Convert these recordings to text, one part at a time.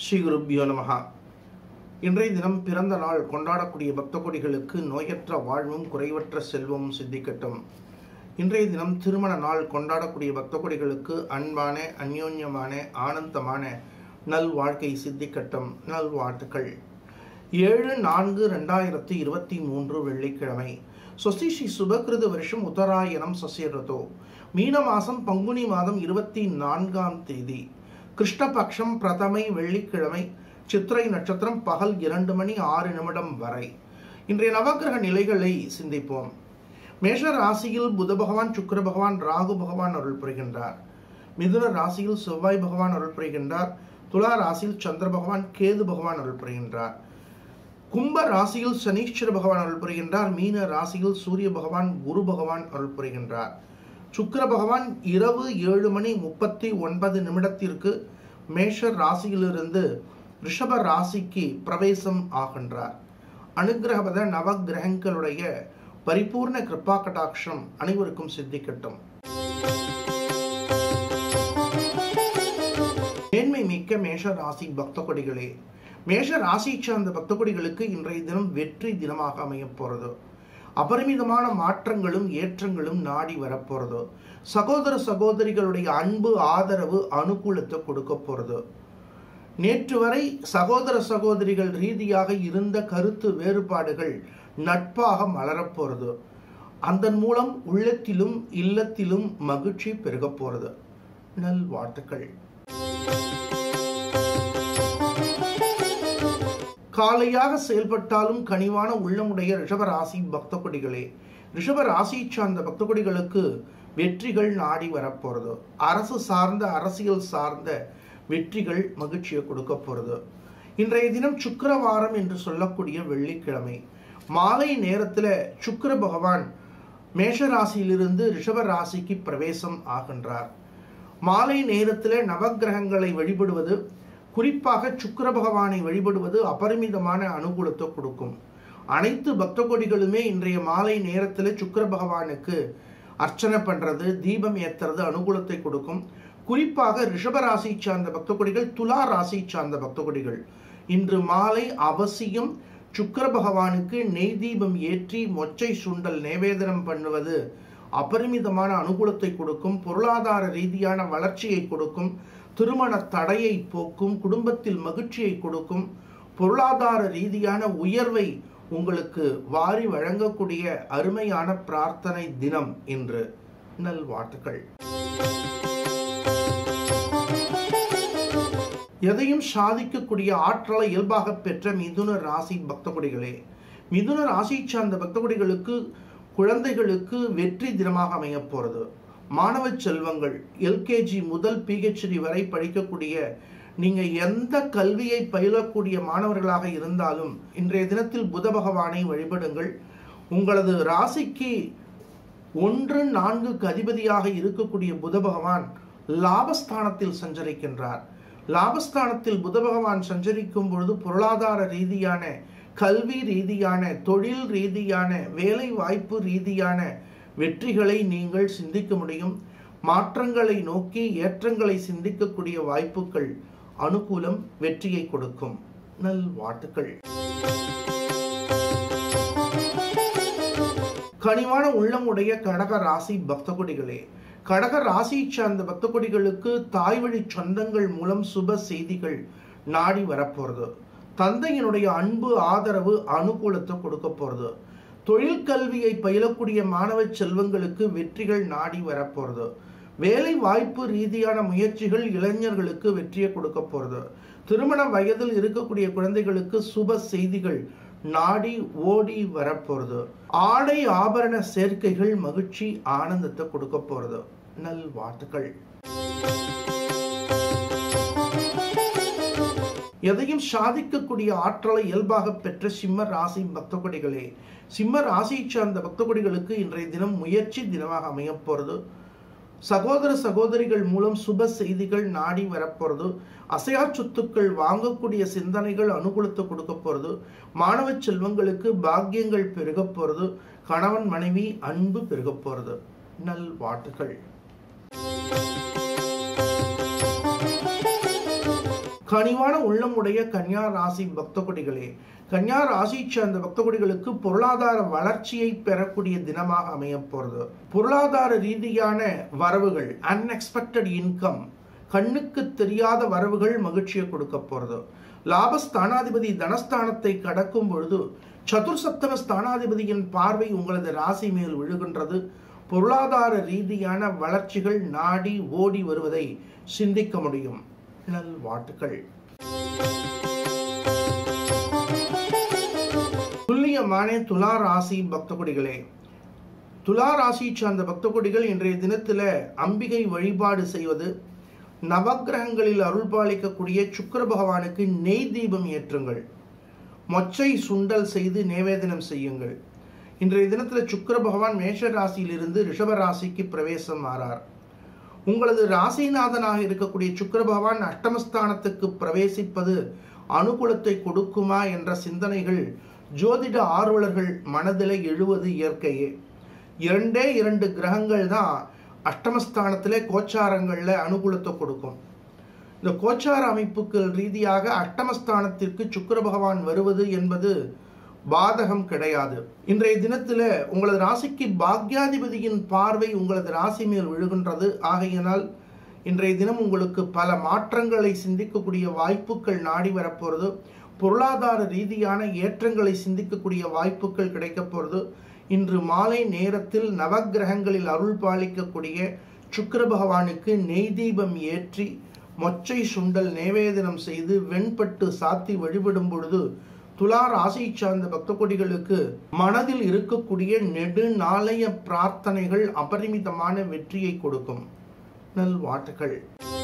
ஸ்ரீ குருப்பியோ நமகா இன்றைய தினம் பிறந்த நாள் கொண்டாடக்கூடிய பக்த கொடிகளுக்கு நோயற்ற வாழ்வும் குறைவற்ற செல்வமும் சித்திக்கட்டும் இன்றைய தினம் திருமண நாள் கொண்டாடக்கூடிய பக்த கொடிகளுக்கு அன்பான அந்யோன்யமான ஆனந்தமான நல் வாழ்க்கை சித்திக்கட்டும் நல் வாழ்த்துக்கள் ஏழு நான்கு ரெண்டாயிரத்தி இருபத்தி மூன்று வெள்ளிக்கிழமை சொஸ்தி ஸ்ரீ சுபகிருத வருஷம் உத்தராயணம் சசிரதோ மீன மாதம் பங்குனி மாதம் இருபத்தி நான்காம் தேதி கிருஷ்ணபக்ஷம் பிரதமை வெள்ளிக்கிழமை சித்திரை நட்சத்திரம் பகல் இரண்டு மணி ஆறு நிமிடம் வரை இன்றைய நவக்கிரக நிலைகளை சிந்திப்போம் மேஷ ராசியில் புத பகவான் சுக்கிர பகவான் ராகு பகவான் அருள் புரிகின்றார் மிதுன ராசியில் செவ்வாய் பகவான் அருள் புரிகின்றார் துலா ராசியில் சந்திர பகவான் கேது பகவான் அருள் புரிகின்றார் கும்ப ராசியில் சனீஸ்வர பகவான் அருள் புரிகின்றார் மீன ராசியில் சூரிய பகவான் குரு பகவான் அருள் புரிகின்றார் சுக்கிர பகவான் இரவு ஏழு மணி முப்பத்தி ஒன்பது நிமிடத்திற்கு மேஷ ராசியிலிருந்து ரிஷப ராசிக்கு பிரவேசம் ஆகின்றார் அனுகிரகபத நவகிரகங்களுடைய பரிபூர்ண கிருபா கடாட்சம் அனைவருக்கும் சித்திக்கட்டும் மேன்மை மிக்க மேஷ ராசி பக்த கொடிகளே மேஷ ராசி சார்ந்த பக்த கொடிகளுக்கு இன்றைய தினம் வெற்றி தினமாக அமையப் போறது அபரிமிதமான மாற்றங்களும் ஏற்றங்களும் நாடி வரப்போறது சகோதர சகோதரிகளுடைய அன்பு ஆதரவு அனுகூலத்தை கொடுக்க போறது நேற்று வரை சகோதர சகோதரிகள் ரீதியாக இருந்த கருத்து வேறுபாடுகள் நட்பாக மலரப்போறது அதன் மூலம் உள்ளத்திலும் இல்லத்திலும் மகிழ்ச்சி பெருகப் போறது நல் வாழ்த்துக்கள் காலையாக செயல்பட்டாலும் கனிவான உள்ளமுடைய ரிஷப ராசி பக்த கொடிகளே ரிஷப ராசி சார்ந்த பக்த கொடிகளுக்கு வெற்றிகள் நாடி வரப்போறது அரசு சார்ந்த அரசியல் சார்ந்த வெற்றிகள் மகிழ்ச்சியை கொடுக்க போறது இன்றைய தினம் சுக்கரவாரம் என்று சொல்லக்கூடிய வெள்ளிக்கிழமை மாலை நேரத்தில் சுக்கர பகவான் மேஷ ராசியிலிருந்து ரிஷப ராசிக்கு பிரவேசம் ஆகின்றார் மாலை நேரத்தில் நவகிரகங்களை வழிபடுவது குறிப்பாக சுக்கர பகவானை வழிபடுவது அபரிமிதமான அனுகூலத்தை கொடுக்கும் அனைத்து பக்த கொடிகளுமே இன்றைய மாலை நேரத்தில் சுக்கர பகவானுக்கு அர்ச்சனை பண்றது தீபம் ஏத்துறது அனுகூலத்தை கொடுக்கும் குறிப்பாக ரிஷபராசி சார்ந்த பக்த கொடிகள் துலா ராசி சார்ந்த பக்த கொடிகள் இன்று மாலை அவசியம் சுக்கர பகவானுக்கு நெய் தீபம் ஏற்றி மொச்சை சுண்டல் நிவேதனம் பண்ணுவது அபரிமிதமான அனுகூலத்தை கொடுக்கும் பொருளாதார ரீதியான வளர்ச்சியை கொடுக்கும் திருமண தடையை போக்கும் குடும்பத்தில் மகிழ்ச்சியை கொடுக்கும் பொருளாதார ரீதியான உயர்வை உங்களுக்கு வாரி வழங்கக்கூடிய அருமையான பிரார்த்தனை தினம் இன்று நல்வாழ்த்துக்கள் எதையும் சாதிக்கக்கூடிய ஆற்றலை இயல்பாக பெற்ற மிதுன ராசி பக்தகுடிகளே மிதுன ராசி சார்ந்த பக்தகுடிகளுக்கு குழந்தைகளுக்கு வெற்றி தினமாக அமைய போறது மாணவ செல்வங்கள் எல்கேஜி முதல் பிஹெச்டி வரை படிக்கக்கூடிய நீங்க எந்த கல்வியை பயிலக்கூடிய மாணவர்களாக இருந்தாலும் இன்றைய தினத்தில் புத பகவானை வழிபடுங்கள் உங்களது ராசிக்கு ஒன்று நான்குக்கு அதிபதியாக இருக்கக்கூடிய புத பகவான் லாபஸ்தானத்தில் சஞ்சரிக்கின்றார் லாபஸ்தானத்தில் புத பகவான் சஞ்சரிக்கும் பொழுது பொருளாதார ரீதியான கல்வி ரீதியான தொழில் ரீதியான வேலை வாய்ப்பு ரீதியான வெற்றிகளை நீங்கள் சிந்திக்க முடியும் மாற்றங்களை நோக்கி ஏற்றங்களை சிந்திக்கக்கூடிய வாய்ப்புகள் அனுகூலம் வெற்றியை கொடுக்கும் நல் வாழ்த்துக்கள் கனிவான உள்ளமுடைய கடக ராசி பக்த கொடிகளே கடக ராசி சார்ந்த பக்த கொடிகளுக்கு தாய் வழி சொந்தங்கள் மூலம் சுப செய்திகள் நாடி வரப்போறது தந்தையினுடைய அன்பு ஆதரவு அனுகூலத்தை கொடுக்க போறது தொழில் கல்வியை பயிலக்கூடிய மாணவ செல்வங்களுக்கு வெற்றிகள் நாடி வரப்போறது வேலை வாய்ப்பு ரீதியான முயற்சிகள் இளைஞர்களுக்கு வெற்றியை கொடுக்க போறது திருமண வயதில் இருக்கக்கூடிய குழந்தைகளுக்கு சுப செய்திகள் நாடி ஓடி வரப்போறது ஆடை ஆபரண சேர்க்கைகள் மகிழ்ச்சி ஆனந்தத்தை கொடுக்க போறது நல் வாழ்த்துக்கள் எதையும் சாதிக்கக்கூடிய ஆற்றலை இயல்பாக பெற்ற சிம்ம ராசி பக்த கொடிகளே சிம்ம ராசி சார்ந்த பக்த கொடிகளுக்கு இன்றைய தினம் முயற்சி தினமாக அமையப் போறது சகோதர சகோதரிகள் மூலம் சுப செய்திகள் நாடி வரப்போறது அசையா சொத்துக்கள் வாங்கக்கூடிய சிந்தனைகள் அனுகூலத்தை கொடுக்க போறது மாணவ செல்வங்களுக்கு பாக்கியங்கள் பெருக போறது கணவன் மனைவி அன்பு பெருக போறது நல் வாழ்த்துக்கள் கனிவான உள்ளமுடைய கன்னியா ராசி பக்த கொடிகளே கன்னியா ராசி சார்ந்த பக்த கொடிகளுக்கு பொருளாதார வளர்ச்சியை பெறக்கூடிய தினமாக அமைய போறது பொருளாதார ரீதியான வரவுகள் அன்எக்ஸ்பெக்டட் இன்கம் கண்ணுக்கு தெரியாத வரவுகள் மகிழ்ச்சியை கொடுக்க போறது லாபஸ்தானாதிபதி தனஸ்தானத்தை கடக்கும் பொழுது சதுர்சப்தம ஸ்தானாதிபதியின் பார்வை உங்களது ராசி மேல் விழுகின்றது பொருளாதார ரீதியான வளர்ச்சிகள் நாடி ஓடி வருவதை சிந்திக்க முடியும் நல்வாழ்த்துக்கள் துல்லியமான துலா ராசி பக்த கொடிகளே துலா ராசி சார்ந்த பக்த கொடிகள் இன்றைய தினத்தில் அம்பிகை வழிபாடு செய்வது நவக்கிரகங்களில் அருள் பாலிக்கக்கூடிய சுக்கர பகவானுக்கு நெய் தீபம் ஏற்றுங்கள் மொச்சை சுண்டல் செய்து நேவேதனம் செய்யுங்கள் இன்றைய தினத்தில் சுக்கர பகவான் மேஷ ராசியிலிருந்து ரிஷப ராசிக்கு பிரவேசம் ஆறார் உங்களது ராசிநாதனாக இருக்கக்கூடிய சுக்கர பகவான் அஷ்டமஸ்தானத்துக்கு பிரவேசிப்பது அனுகூலத்தை கொடுக்குமா என்ற சிந்தனைகள் ஜோதிட ஆர்வலர்கள் மனதில் எழுவது இயற்கையே இரண்டே இரண்டு கிரகங்கள் தான் அஷ்டமஸ்தானத்திலே கோச்சாரங்களில் அனுகூலத்தை கொடுக்கும் இந்த கோச்சார அமைப்புகள் ரீதியாக அஷ்டமஸ்தானத்திற்கு சுக்கர பகவான் வருவது என்பது பாதகம் கிடையாது இன்றைய தினத்தில் உங்களது ராசிக்கு பாக்யாதிபதியின் பார்வை உங்களது ராசி மேல் விழுகின்றது ஆகையினால் இன்றைய தினம் உங்களுக்கு பல மாற்றங்களை சிந்திக்கக்கூடிய வாய்ப்புகள் நாடி வரப்போகிறது பொருளாதார ரீதியான ஏற்றங்களை சிந்திக்கக்கூடிய வாய்ப்புகள் கிடைக்க போகிறது இன்று மாலை நேரத்தில் நவக்கிரகங்களில் அருள் பாலிக்கக்கூடிய சுக்கர பகவானுக்கு நெய் தீபம் ஏற்றி மொச்சை சுண்டல் நேவேதனம் செய்து வெண்பட்டு சாத்தி வழிபடும் பொழுது துலா ராசி சார்ந்த பக்த கொடிகளுக்கு மனதில் இருக்கக்கூடிய நெடுநாளைய பிரார்த்தனைகள் அபரிமிதமான வெற்றியை கொடுக்கும் நல்வாழ்த்துக்கள்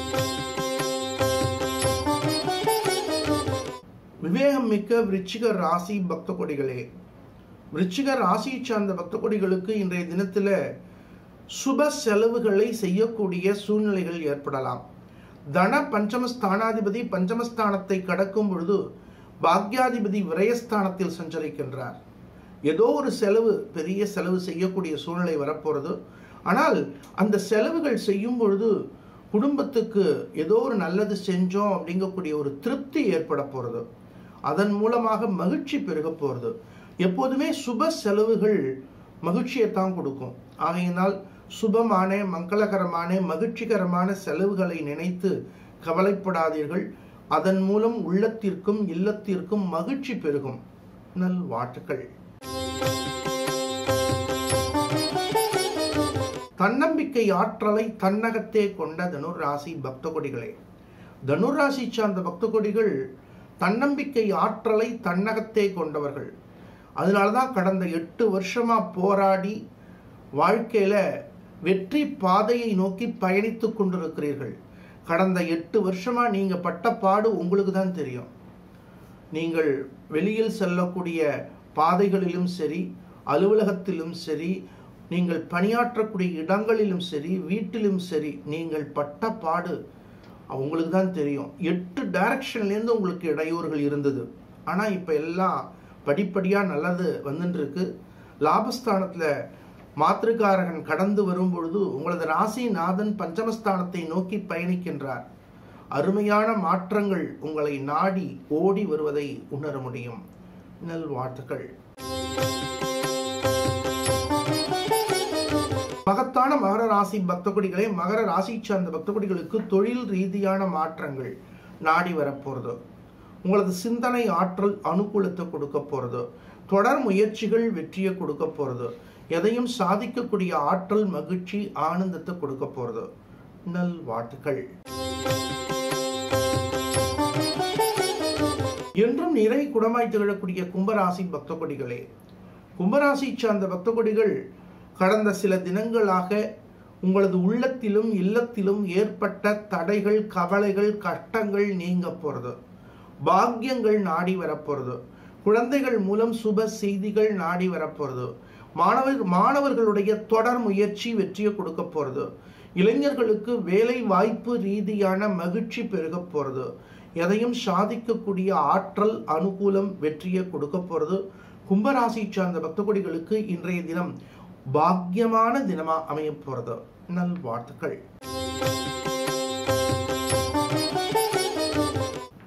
விவேகம் மிக்க விருச்சிக ராசி பக்த கொடிகளே விருச்சிக ராசி சார்ந்த பக்த கொடிகளுக்கு இன்றைய தினத்தில் சுப செலவுகளை செய்யக்கூடிய சூழ்நிலைகள் ஏற்படலாம் தன பஞ்சமஸ்தானாதிபதி பஞ்சமஸ்தானத்தை கடக்கும் பொழுது பாக்யாதிபதி விரயஸ்தானத்தில் சஞ்சரிக்கின்றார் ஏதோ ஒரு செலவு பெரிய செலவு செய்யக்கூடிய சூழ்நிலை வரப்போகிறது ஆனால் அந்த செலவுகள் செய்யும் பொழுது குடும்பத்துக்கு ஏதோ ஒரு நல்லது செஞ்சோம் அப்படிங்கக்கூடிய ஒரு திருப்தி ஏற்பட போகிறது அதன் மூலமாக மகிழ்ச்சி பெருக போகிறது எப்போதுமே சுப செலவுகள் மகிழ்ச்சியை தான் கொடுக்கும் ஆகையினால் சுபமான மங்களகரமான மகிழ்ச்சிகரமான செலவுகளை நினைத்து கவலைப்படாதீர்கள் அதன் மூலம் உள்ளத்திற்கும் இல்லத்திற்கும் மகிழ்ச்சி பெருகும் நல் வாழ்த்துக்கள் தன்னம்பிக்கை ஆற்றலை தன்னகத்தே கொண்ட தனுர் ராசி பக்த கொடிகளே தனுர் ராசி சார்ந்த பக்த கொடிகள் தன்னம்பிக்கை ஆற்றலை தன்னகத்தே கொண்டவர்கள் அதனால தான் கடந்த எட்டு வருஷமா போராடி வாழ்க்கையில வெற்றி பாதையை நோக்கி பயணித்து கொண்டிருக்கிறீர்கள் கடந்த எட்டு வருஷமா நீங்க பட்ட பாடு உங்களுக்கு தான் தெரியும் நீங்கள் வெளியில் செல்லக்கூடிய பாதைகளிலும் சரி அலுவலகத்திலும் சரி நீங்கள் பணியாற்றக்கூடிய இடங்களிலும் சரி வீட்டிலும் சரி நீங்கள் பட்ட பாடு உங்களுக்கு தான் தெரியும் எட்டு டைரக்ஷன்லேருந்து உங்களுக்கு இடையூறுகள் இருந்தது ஆனால் இப்போ எல்லாம் படிப்படியாக நல்லது வந்துட்டு இருக்கு லாபஸ்தானத்தில் மாத்திருக்காரகன் கடந்து வரும் பொழுது உங்களது ராசிநாதன் பஞ்சமஸ்தானத்தை நோக்கி பயணிக்கின்றார் அருமையான மாற்றங்கள் உங்களை நாடி ஓடி வருவதை உணர முடியும் நல் வாழ்த்துக்கள் மகத்தான மகர ராசி பக்த கொடிகளே மகர ராசி சார்ந்த பக்த கொடிகளுக்கு தொழில் ரீதியான மாற்றங்கள் நாடி வரப்போறது உங்களது சிந்தனை ஆற்றல் அனுகூலத்தை கொடுக்க போறது தொடர் முயற்சிகள் வெற்றியை கொடுக்க போறது எதையும் சாதிக்கக்கூடிய ஆற்றல் மகிழ்ச்சி ஆனந்தத்தை கொடுக்க போறது நல் வாழ்த்துக்கள் என்றும் நிறை குடமாய் திகழக்கூடிய கும்பராசி பக்த கொடிகளே கும்பராசி சார்ந்த பக்த கொடிகள் கடந்த சில தினங்களாக உங்களது உள்ளத்திலும் இல்லத்திலும் ஏற்பட்ட தடைகள் கவலைகள் கஷ்டங்கள் நீங்க போறது பாக்கியங்கள் நாடி வரப்போறது குழந்தைகள் மூலம் சுப செய்திகள் நாடி வரப்போறது மாணவர் மாணவர்களுடைய தொடர் முயற்சி வெற்றியை கொடுக்க போறது இளைஞர்களுக்கு வேலை வாய்ப்பு ரீதியான மகிழ்ச்சி பெருக போறது எதையும் சாதிக்கக்கூடிய ஆற்றல் அனுகூலம் வெற்றியை கொடுக்க போறது கும்பராசி சார்ந்த பக்த கொடிகளுக்கு இன்றைய தினம் பாக்கியமான தினமா அமைய போறது நல் வாழ்த்துக்கள்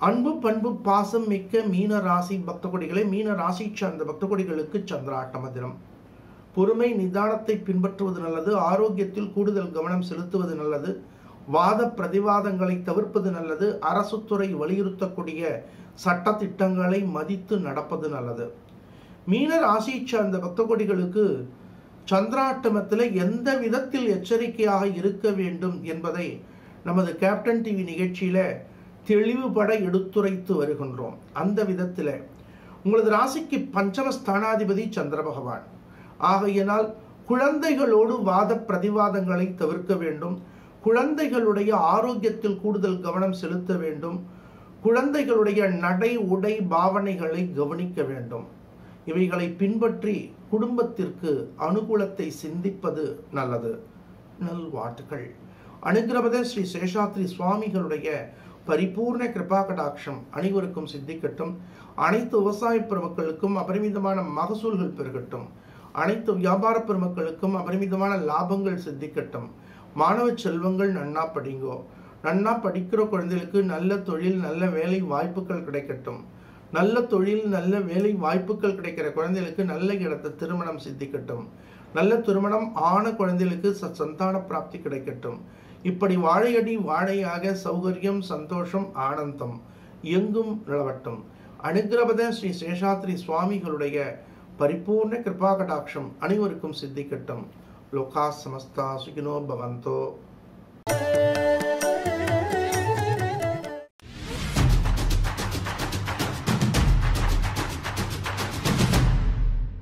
அன்பு பண்பு பாசம் மிக்க மீன ராசி பக்த கொடிகளே மீன ராசி சார்ந்த பக்த கொடிகளுக்கு சந்திராட்டம தினம் பொறுமை நிதானத்தை பின்பற்றுவது நல்லது ஆரோக்கியத்தில் கூடுதல் கவனம் செலுத்துவது நல்லது வாத பிரதிவாதங்களை தவிர்ப்பது நல்லது அரசு துறை வலியுறுத்தக்கூடிய சட்ட திட்டங்களை மதித்து நடப்பது நல்லது மீன ராசி சார்ந்த பக்த கொடிகளுக்கு சந்திராட்டமத்தில் எந்த விதத்தில் எச்சரிக்கையாக இருக்க வேண்டும் என்பதை நமது கேப்டன் டிவி நிகழ்ச்சியில தெளிவுபட எடுத்துரைத்து வருகின்றோம் அந்த விதத்தில் உங்களது ராசிக்கு பஞ்சம ஸ்தானாதிபதி சந்திர பகவான் ஆகையினால் குழந்தைகளோடு வாத பிரதிவாதங்களை தவிர்க்க வேண்டும் குழந்தைகளுடைய ஆரோக்கியத்தில் கூடுதல் கவனம் செலுத்த வேண்டும் குழந்தைகளுடைய நடை உடை பாவனைகளை கவனிக்க வேண்டும் இவைகளை பின்பற்றி குடும்பத்திற்கு அனுகூலத்தை சிந்திப்பது நல்லது நல்வாழ்த்துக்கள் அனுகிரபத ஸ்ரீ சேஷாத்ரி சுவாமிகளுடைய பரிபூர்ண கிருபா கடாட்சம் அனைவருக்கும் சித்திக்கட்டும் அனைத்து விவசாய பெருமக்களுக்கும் அபரிமிதமான மகசூல்கள் பெருகட்டும் அனைத்து வியாபார பெருமக்களுக்கும் அபரிமிதமான லாபங்கள் சித்திக்கட்டும் மாணவ செல்வங்கள் நன்னா படிங்கோ நன்னா படிக்கிற குழந்தைகளுக்கு நல்ல தொழில் நல்ல வேலை வாய்ப்புகள் கிடைக்கட்டும் நல்ல தொழில் நல்ல வேலை வாய்ப்புகள் கிடைக்கிற குழந்தைகளுக்கு நல்ல இடத்த திருமணம் சித்திக்கட்டும் நல்ல திருமணம் ஆன குழந்தைகளுக்கு ச- சந்தான பிராப்தி கிடைக்கட்டும் இப்படி வாழையடி வாழையாக சௌகரியம் சந்தோஷம் ஆனந்தம் எங்கும் நிலவட்டும் அனுகிரபத ஸ்ரீ சேஷாத்ரி சுவாமிகளுடைய பரிபூர்ண கிருபா கடாட்சம் அனைவருக்கும் சித்திக்கட்டும் லோகா சமஸ்தா சுகினோ பவந்தோ